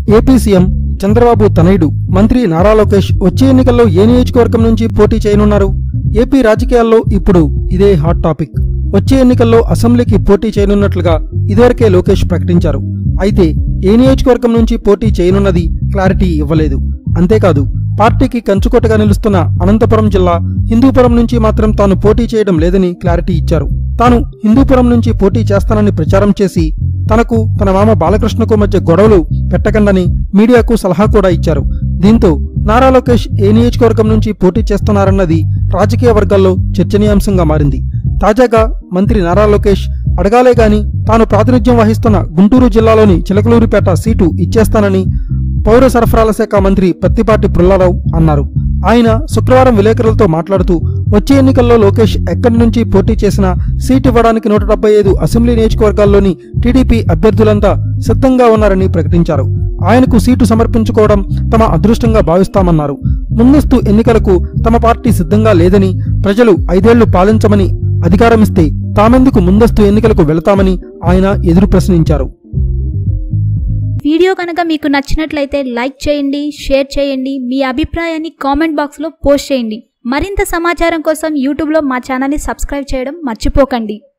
AP CM Chandrababu తనయుడు మంత్రి నారా లోకేష్ వచ్చే ఎన్నికల్లో ఏ నియోజకవర్గం నుంచి పోటీ చేయనున్నారు ఏపీ రాజకీయాల్లో ఇప్పుడు ఇదే హాట్ టాపిక్ వచ్చే ఎన్నికల్లో అసెంబ్లీకి పోటీ చేయనున్నట్లుగా ఇదివరకే లోకేష్ ప్రకటించారు అయితే ఏ నియోజకవర్గం నుంచి పోటీ చేయనున్నది క్లారిటీ ఇవ్వలేదు అంతేకాదు పార్టీకి కంచుకోటగా నిలుస్తున్న అనంతపురం జిల్లా హిందూపురం నుంచి మాత్రం తాను పోటీ చేయడం లేదని క్లారిటీ ఇచ్చారు తాను హిందూపురం నుంచి పోటీ చేస్తానని ప్రచారం చేసి తనకు తన మామ బాలకృష్ణకు మధ్య గొడవలు పెట్టకండని మీడియాకు సలహా కూడా ఇచ్చారు దీంతో నారా లోకేష్ ఏ నియోజకవర్గం నుంచి పోటీ చేస్తున్నారన్నది రాజకీయ వర్గాల్లో చర్చనీయాంశంగా మారింది తాజాగా మంత్రి నారా లోకేష్ అడగాలే గాని తాను ప్రాతినిధ్యం వహిస్తున్న గుంటూరు జిల్లాలోని చిలకలూరిపేట సీటు ఇచ్చేస్తానని పౌర సరఫరాల శాఖ మంత్రి పత్తిపాటి పుల్లారావు అన్నారు ఆయన శుక్రవారం విలేకరులతో మాట్లాడుతూ వచ్చే ఎన్నికల్లో లోకేష్ ఎక్కడి నుంచి పోటీ చేసినా సీట్ ఇవ్వడానికి నూట డెబ్బై ఐదు అసెంబ్లీ నియోజకవర్గాల్లోని టీడీపీ అభ్యర్థులంతా సిద్ధంగా ఉన్నారని ప్రకటించారు ఆయనకు సీటు సమర్పించుకోవడం తమ అదృష్టంగా భావిస్తామన్నారు ముందస్తు ఎన్నికలకు తమ పార్టీ సిద్ధంగా లేదని ప్రజలు ఐదేళ్లు పాలించమని అధికారమిస్తే తామెందుకు ముందస్తు ఎన్నికలకు వెళతామని ఆయన ఎదురు ప్రశ్నించారు వీడియో కనుక మీకు నచ్చినట్లయితే లైక్ చేయండి షేర్ చేయండి మీ అభిప్రాయాన్ని కామెంట్ బాక్స్లో పోస్ట్ చేయండి మరింత సమాచారం కోసం యూట్యూబ్లో మా ఛానల్ని సబ్స్క్రైబ్ చేయడం మర్చిపోకండి